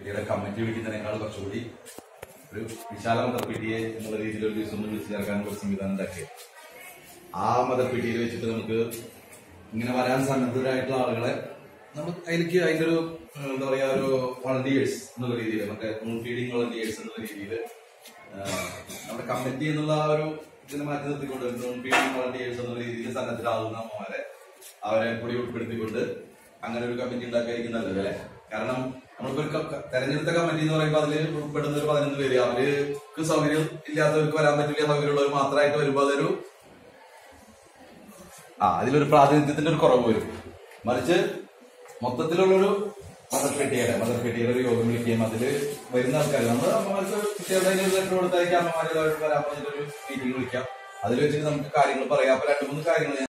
മദർപെട്ടിയുടെ committee വിളിക്കുന്നതിനേക്കാൾ കുറച്ചുകൂടി ഒരു വിശാല മദർപെട്ടിയെ എന്നുള്ള രീതിയിൽ ഒരു ദിവസം ഒന്ന് വിളിച്ചു ചേർക്കാൻ ഒരു സംവിധാനം ഉണ്ടാക്കിയത് ആ മദർപെട്ടിയിൽ വെച്ചിട്ട് നമുക്ക് ഇങ്ങനെ വരാൻ സന്നദ്ധരായിട്ടുള്ള ആളുകളെ നമുക്ക് അതിലേക്ക് അതിന്റെ ഒരു ഏഹ്, എന്താ പറയാ ഒരു വളണ്ടിയേഴ്സ് എന്നുള്ള രീതിയിൽ മറ്റേ മൂൺ ഫീഡിങ് വളണ്ടിയേഴ്സ് എന്നുള്ള രീതിയിൽ നമ്മുടെ കമ്മിറ്റി എന്നുള്ള ആ ഒരു ഇതിനെ മാറ്റി നിർത്തിക്കൊണ്ട് മൂൺ ഫീഡിങ് വളണ്ടിയേഴ്സ് എന്നുള്ള രീതിയിൽ സന്നദ്ധരാകുന്ന അമ്മമാരെ അവരെ കൂടി ഉൾപ്പെടുത്തിക്കൊണ്ട് അങ്ങനെ ഒരു കമ്മിറ്റി ഉണ്ടാക്കിയായിരിക്കും നല്ലത് അല്ലെ കാരണം നമ്മളിപ്പോ ഒരു ക- തെരഞ്ഞെടുത്ത കമ്മിറ്റി എന്ന് പറയുമ്പോൾ അതിൽ ഉൾപ്പെടുന്ന ഒരു പതിനൊന്ന് പേര് അവർക്ക് സൗകര്യം ഇല്ലാത്തവർക്ക് വരാൻ പറ്റില്ല സൗകര്യമുള്ളവർ മാത്രമായിട്ട് വരുമ്പോൾ അതൊരു ആ അതിലൊരു പ്രാതിനിധ്യത്തിന്റെ ഒരു കുറവ് വരും മറിച്ച് മൊത്തത്തിലുള്ളൊരു മദർപെട്ടിയുടെ മദർപെട്ടിയുടെ ഒരു യോഗം വിളിക്കുകയും അതിൽ വരുന്ന ആൾക്കാർ നമ്മൾ അമ്മമാർക്ക് കുട്ടികളുടെ ഒരു ലെറ്റർ കൊടുത്തായിരിക്കും അമ്മമാരെ വരാൻ പറഞ്ഞിട്ടൊരു മീറ്റിംഗ് വിളിക്കാം അതിൽ വെച്ചിട്ട് നമുക്ക് കാര്യങ്ങൾ പറയാം അപ്പൊ രണ്ടു മൂന്ന് കാര്യങ്ങൾ ഞാൻ